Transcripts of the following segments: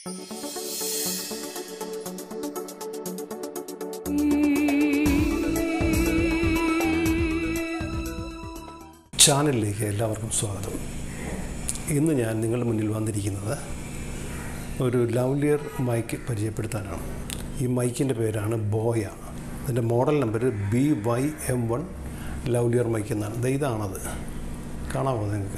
ചാനലിലേക്ക് എല്ലാവർക്കും സ്വാഗതം ഇന്ന് ഞാൻ നിങ്ങളുടെ മുന്നിൽ വന്നിരിക്കുന്നത് ഒരു ലവ്ലിയർ മൈക്ക് പരിചയപ്പെടുത്താനാണ് ഈ മൈക്കിൻ്റെ പേരാണ് ബോയ അതിൻ്റെ model number B Y M one lavalier mic എന്നാണ് ദേ ഇതാണത് കാണാമോ നിങ്ങൾക്ക്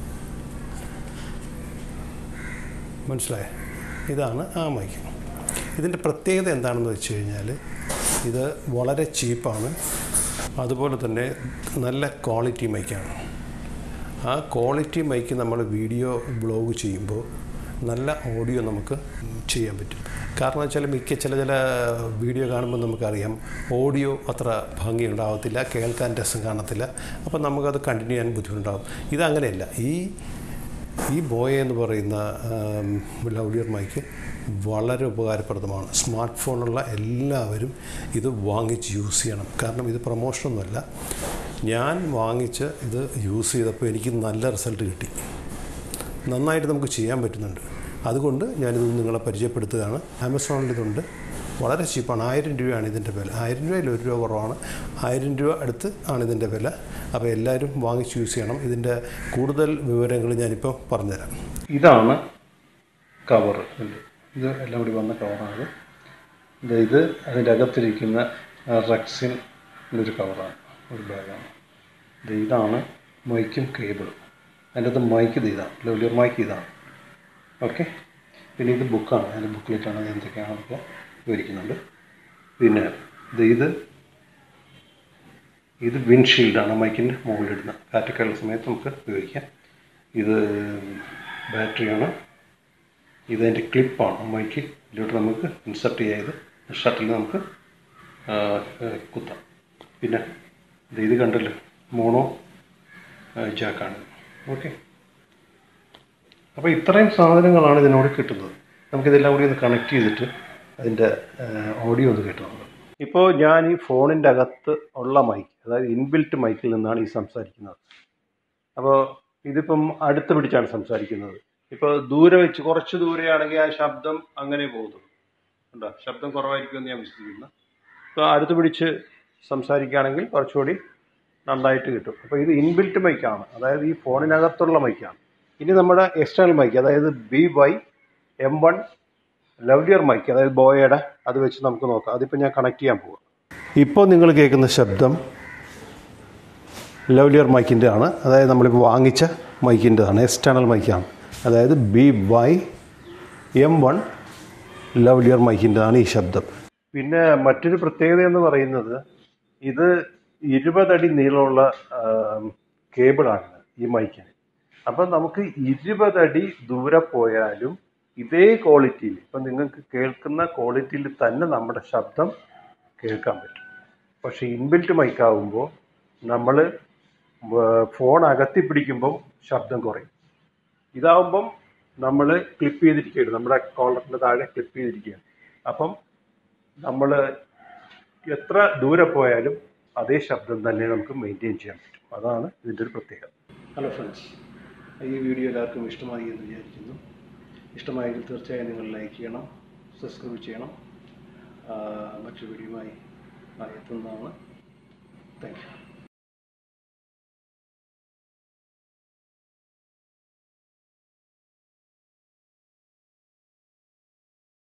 മനസ്സിലായോ ഇതാണ് ആ മൈക്ക് ഇതിൻ്റെ പ്രത്യേകത എന്താണെന്ന് വെച്ച് കഴിഞ്ഞാൽ ഇത് വളരെ ചീപ്പാണ് അതുപോലെ തന്നെ നല്ല ക്വാളിറ്റി മൈക്കാണ് ആ ക്വാളിറ്റി മൈക്ക് നമ്മൾ വീഡിയോ ബ്ലോഗ് ചെയ്യുമ്പോൾ നല്ല ഓഡിയോ നമുക്ക് ചെയ്യാൻ പറ്റും കാരണം വെച്ചാൽ മിക്ക ചില ചില വീഡിയോ കാണുമ്പോൾ നമുക്കറിയാം ഓഡിയോ അത്ര ഭംഗി ഉണ്ടാകത്തില്ല കേൾക്കാൻ രസം കാണത്തില്ല അപ്പോൾ നമുക്കത് കണ്ടിന്യൂ ചെയ്യാൻ ബുദ്ധിമുട്ടുണ്ടാകും ഇതങ്ങനെയല്ല ഈ ഈ ബോയ എന്ന് പറയുന്ന ലൗഡിയർ മൈക്ക് വളരെ ഉപകാരപ്രദമാണ് സ്മാർട്ട് ഫോണുള്ള എല്ലാവരും ഇത് വാങ്ങിച്ച് യൂസ് ചെയ്യണം കാരണം ഇത് പ്രൊമോഷനൊന്നുമല്ല ഞാൻ വാങ്ങിച്ച് ഇത് യൂസ് ചെയ്തപ്പോൾ എനിക്ക് നല്ല റിസൾട്ട് കിട്ടി നന്നായിട്ട് നമുക്ക് ചെയ്യാൻ പറ്റുന്നുണ്ട് അതുകൊണ്ട് ഞാനിത് നിങ്ങളെ പരിചയപ്പെടുത്തുകയാണ് ആമസോണിൽ ഇതുണ്ട് വളരെ ചീപ്പാണ് ആയിരം രൂപയാണ് ഇതിൻ്റെ വില ആയിരം രൂപയിൽ ഒരു രൂപ കുറവാണ് ആയിരം രൂപ അടുത്ത് ആണ് ഇതിൻ്റെ വില അപ്പോൾ എല്ലാവരും വാങ്ങിച്ച് യൂസ് ചെയ്യണം ഇതിൻ്റെ കൂടുതൽ വിവരങ്ങൾ ഞാനിപ്പോൾ പറഞ്ഞുതരാം ഇതാണ് കവർ ഇത് എല്ലാം കൂടി വന്ന കവറാണ് ഇത് ഇത് അതിൻ്റെ അകത്തിരിക്കുന്ന റക്സിൻ ഒരു കവറാണ് ഒരു ബാഗാണ് ഇത് ഇതാണ് മൈക്കും കേബിളും അതിൻ്റെ അകത്ത് മൈക്ക് ഇത് ഇതാണ് ലവ്ലിയർ മൈക്ക് ഇതാണ് ഓക്കെ പിന്നെ ഇത് ബുക്കാണ് അതിൻ്റെ ബുക്കിലേക്കാണ് അത് എന്തൊക്കെയാണെന്നൊക്കെ വിവരിക്കുന്നുണ്ട് പിന്നെ ഇത് ഇത് ഇത് വിൻഷീൽഡാണ് മൈക്കിൻ്റെ മുകളിലിടുന്ന കാറ്റൊക്കെയുള്ള സമയത്ത് നമുക്ക് ഉപയോഗിക്കാം ഇത് ബാറ്ററിയാണ് ഇതതിൻ്റെ ക്ലിപ്പാണ് മൈക്ക് ഇതിലോട്ട് നമുക്ക് ഇൻസർട്ട് ചെയ്ത് ഷട്ടിൽ നമുക്ക് ആ, ആ, കുത്താം പിന്നെ ഇത് ഇത് കണ്ടല്ലോ മോണോ ജാക്കാണ് ഓക്കെ അപ്പോൾ ഇത്രയും സാധനങ്ങളാണ് ഇതിനോട് കിട്ടുന്നത് നമുക്കിതെല്ലാം കൂടി ഒന്ന് കണക്ട് ചെയ്തിട്ട് അതിൻ്റെ ഓഡിയോ ഒന്ന് കേട്ടു ഇപ്പോൾ ഞാൻ ഈ ഫോണിൻ്റെ അകത്ത് ഉള്ള മൈക്ക് അതായത് ഇൻബിൽറ്റ് മൈക്കിൽ നിന്നാണ് ഈ സംസാരിക്കുന്നത് അപ്പോൾ ഇതിപ്പം അടുത്ത് പിടിച്ചാണ് സംസാരിക്കുന്നത് ഇപ്പോൾ ദൂരെ വെച്ച് കുറച്ച് ദൂരെയാണെങ്കിൽ ആ ശബ്ദം അങ്ങനെ പോകുന്നു ഉണ്ടോ ശബ്ദം കുറവായിരിക്കുമെന്ന് ഞാൻ വിശ്വസിക്കുന്നു ഇപ്പോൾ അടുത്ത് പിടിച്ച് സംസാരിക്കുകയാണെങ്കിൽ കുറച്ചുകൂടി നന്നായിട്ട് കിട്ടും അപ്പോൾ ഇത് ഇൻബിൽറ്റ് മൈക്കാണ് അതായത് ഈ ഫോണിനകത്തുള്ള മൈക്കാണ് ഇനി നമ്മുടെ എക്സ്റ്റേണൽ മൈക്ക് അതായത് B Y M one lavalier mic അതായത് ബോയയുടെ അത് വെച്ച് നമുക്ക് നോക്കാം അതിപ്പോൾ ഞാൻ കണക്ട് ചെയ്യാൻ പോവാം ഇപ്പോൾ നിങ്ങൾ കേൾക്കുന്ന ശബ്ദം ലവ്ലിയർ മൈക്കിൻ്റെ ആണ് അതായത് നമ്മളിപ്പോൾ വാങ്ങിച്ച മൈക്കിൻ്റെതാണ് എക്സ്റ്റേണൽ മൈക്കാണ് അതായത് B Y M one lavalier മൈക്കിൻ്റെതാണ് ഈ ശബ്ദം പിന്നെ മറ്റൊരു പ്രത്യേകത എന്ന് പറയുന്നത് ഇത് ഇരുപതടി നീളമുള്ള കേബിളാണ് ഈ മൈക്കിന് അപ്പം നമുക്ക് ഇരുപതടി ദൂരെ പോയാലും ഇതേ ക്വാളിറ്റിയിൽ ഇപ്പം നിങ്ങൾക്ക് കേൾക്കുന്ന ക്വാളിറ്റിയിൽ തന്നെ നമ്മുടെ ശബ്ദം കേൾക്കാൻ പറ്റും പക്ഷേ ഇൻബിൽറ്റ് മൈക്കാവുമ്പോൾ നമ്മൾ ഫോൺ അകത്തി പിടിക്കുമ്പോൾ ശബ്ദം കുറയും ഇതാവുമ്പം നമ്മൾ ക്ലിപ്പ് ചെയ്തിരിക്കുകയാണ് നമ്മുടെ കോളറിൻ്റെ താഴെ ക്ലിപ്പ് ചെയ്തിരിക്കുകയാണ് അപ്പം നമ്മൾ എത്ര ദൂരെ പോയാലും അതേ ശബ്ദം തന്നെ നമുക്ക് മെയിൻറ്റെയിൻ ചെയ്യാൻ പറ്റും അതാണ് ഇതിൻ്റെ ഒരു പ്രത്യേകത ഹലോ ഫ്രണ്ട്സ് ഈ വീഡിയോ എല്ലാവർക്കും ഇഷ്ടമായി എന്ന് വിചാരിക്കുന്നു ഇഷ്ടമായെങ്കിൽ തീർച്ചയായും നിങ്ങൾ ലൈക്ക് ചെയ്യണം സബ്സ്ക്രൈബ് ചെയ്യണം ആ, മറ്റൊരു വീഡിയോയുമായി എത്തുന്നതാണ് താങ്ക് യു